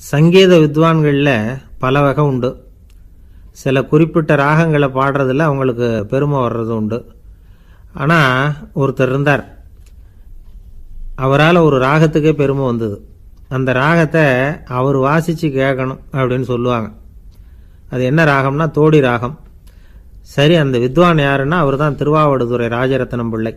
சங்கீத வித்வான்களில் பல வகை உண்டு சில குறிப்பிட்ட ராகங்களை பாடுறதுல அவங்களுக்கு பெருமை வர்றது உண்டு ஆனால் ஒருத்தர் இருந்தார் அவரால் ஒரு ராகத்துக்கே பெருமை வந்தது அந்த ராகத்தை அவர் வாசித்து கேட்கணும் அப்படின்னு சொல்லுவாங்க அது என்ன ராகம்னா தோடி ராகம் சரி அந்த வித்வான் யாருன்னா அவர் தான் திருவாவடுதுறை ராஜரத்னம் பிள்ளை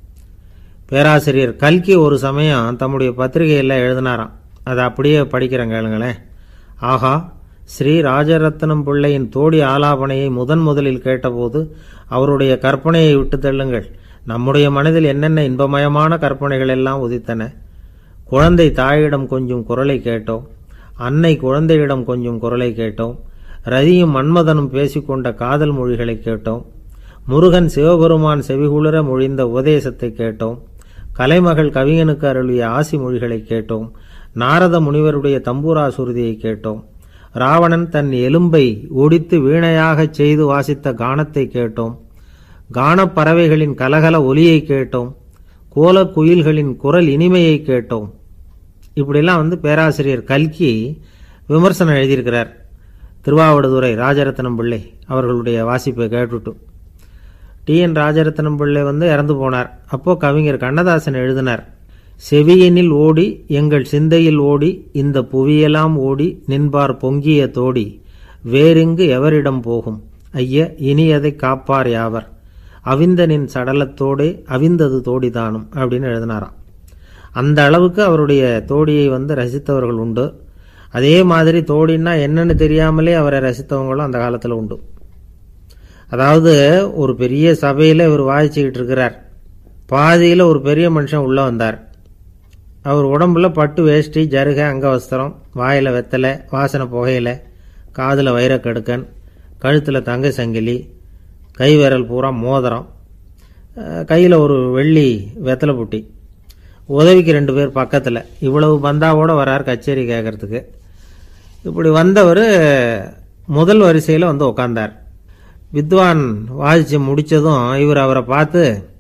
பேராசிரியர் கல்கி ஒரு சமயம் தம்முடைய பத்திரிகையில் எழுதினாராம் அதை அப்படியே படிக்கிறேன் கேளுங்களேன் ஆஹா ஸ்ரீ ராஜரத்னம் பிள்ளையின் தோடி ஆலாபனையை முதன் முதலில் கேட்டபோது அவருடைய கற்பனையை விட்டு தள்ளுங்கள் நம்முடைய மனதில் என்னென்ன இன்பமயமான கற்பனைகள் எல்லாம் உதித்தன குழந்தை தாயிடம் கொஞ்சம் குரலை கேட்டோம் அன்னை குழந்தையிடம் கொஞ்சம் குரலை கேட்டோம் ரதியும் மன்மதனும் பேசிக்கொண்ட காதல் மொழிகளை கேட்டோம் முருகன் சிவபெருமான் செவிகுளிர மொழிந்த உபதேசத்தை கேட்டோம் கலைமகள் கவிஞனுக்கு அருளிய ஆசி மொழிகளை கேட்டோம் நாரத முனிவருடைய தம்பூரா சுருதியை கேட்டோம் ராவணன் தன் எலும்பை ஒடித்து வீணையாகச் செய்து வாசித்த கானத்தை கேட்டோம் கானப் பறவைகளின் கலகல ஒலியை கேட்டோம் கோலக் குயில்களின் குரல் இனிமையை கேட்டோம் இப்படிலாம் வந்து பேராசிரியர் கல்கி விமர்சனம் எழுதியிருக்கிறார் திருவாவடுதுறை ராஜரத்னம் பிள்ளை அவர்களுடைய வாசிப்பை கேட்டுட்டு டி என் ராஜரத்னம் பிள்ளை வந்து இறந்து போனார் அப்போ கவிஞர் கண்ணதாசன் எழுதினார் செவியனில் ஓடி எங்கள் சிந்தையில் ஓடி இந்த புவியெல்லாம் ஓடி நின்பார் பொங்கிய தோடி வேறெங்கு எவரிடம் போகும் ஐய இனி அதை காப்பார் யாவர் அவிந்தனின் சடலத்தோடே அவிந்தது தோடிதானும் அப்படின்னு எழுதினாராம் அந்த அளவுக்கு அவருடைய தோடியை வந்து ரசித்தவர்கள் உண்டு அதே மாதிரி தோடின்னா என்னன்னு தெரியாமலே அவரை ரசித்தவங்களும் அந்த காலத்தில் உண்டு அதாவது ஒரு பெரிய சபையில் இவர் வாதிச்சுக்கிட்டு இருக்கிறார் பாதியில் ஒரு பெரிய மனுஷன் உள்ளே வந்தார் அவர் உடம்புல பட்டு வேஷ்டி ஜருக அங்கவஸ்திரம் வாயில் வெத்தலை வாசனை புகையில காதில் வைரக்கடுக்கன் கழுத்தில் தங்க சங்கிலி கை விரல் பூரா மோதிரம் கையில் ஒரு வெள்ளி வெத்தலை புட்டி உதவிக்கு ரெண்டு பேர் பக்கத்தில் இவ்வளவு பந்தாவோட வரார் கச்சேரி கேட்கறதுக்கு இப்படி வந்தவர் முதல் வரிசையில் வந்து உட்காந்தார் வித்வான் வாசித்து முடித்ததும் இவர் அவரை பார்த்து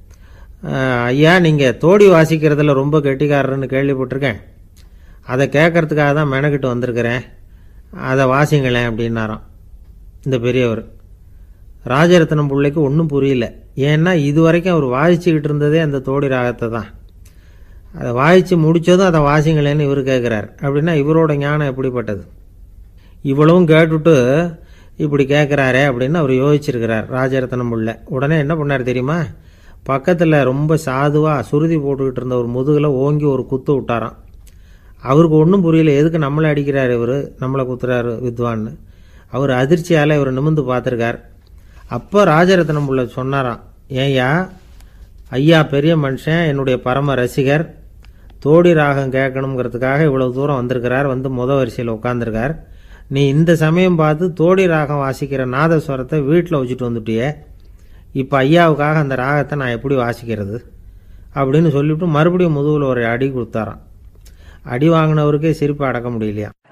ஐயா நீங்கள் தோடி வாசிக்கிறதுல ரொம்ப கெட்டிக்காரர்னு கேள்விப்பட்டிருக்கேன் அதை கேட்கறதுக்காக தான் மெனக்கிட்டு வந்திருக்கிறேன் அதை வாசிங்களேன் அப்படின்னாராம் இந்த பெரியவர் ராஜரத்னம் பிள்ளைக்கு ஒன்றும் புரியல ஏன்னா இது வரைக்கும் அவர் வாசிச்சுக்கிட்டு இருந்ததே அந்த தோடி ராகத்தை தான் அதை வாசித்து முடித்ததும் அதை வாசிங்களேன்னு இவர் கேட்குறார் அப்படின்னா இவரோட ஞானம் எப்படிப்பட்டது இவ்வளவும் கேட்டுட்டு இப்படி கேட்குறாரே அப்படின்னு அவர் யோசிச்சிருக்கிறார் ராஜரத்னம் உள்ள உடனே என்ன பண்ணார் தெரியுமா பக்கத்தில் ரொம்ப சாதுவாக சுருதி போட்டுக்கிட்டு இருந்த ஒரு முதுகில் ஓங்கி ஒரு குத்து விட்டாராம் அவருக்கு ஒன்றும் புரியல எதுக்கு நம்மளை அடிக்கிறார் இவர் நம்மளை குத்துறாரு வித்வான்னு அவர் அதிர்ச்சியால் இவர் நிமிந்து பார்த்துருக்கார் அப்போ ராஜரத்னம் உள்ள சொன்னாராம் ஏய்யா ஐயா பெரிய மனுஷன் என்னுடைய பரம ரசிகர் தோடி ராகம் கேட்கணுங்கிறதுக்காக இவ்வளவு தூரம் வந்திருக்கிறார் வந்து முத வரிசையில் உட்காந்துருக்கார் நீ இந்த சமயம் பார்த்து தோடி ராகம் வாசிக்கிற நாதஸ்வரத்தை வீட்டில் வச்சுட்டு வந்துட்டியே இப்போ ஐயாவுக்காக அந்த ராகத்தை நான் எப்படி வாசிக்கிறது அப்படின்னு சொல்லிவிட்டு மறுபடியும் முதுகில் ஒரு அடி கொடுத்தாராம் அடி வாங்கினவருக்கே சிரிப்பு அடக்க முடியலையா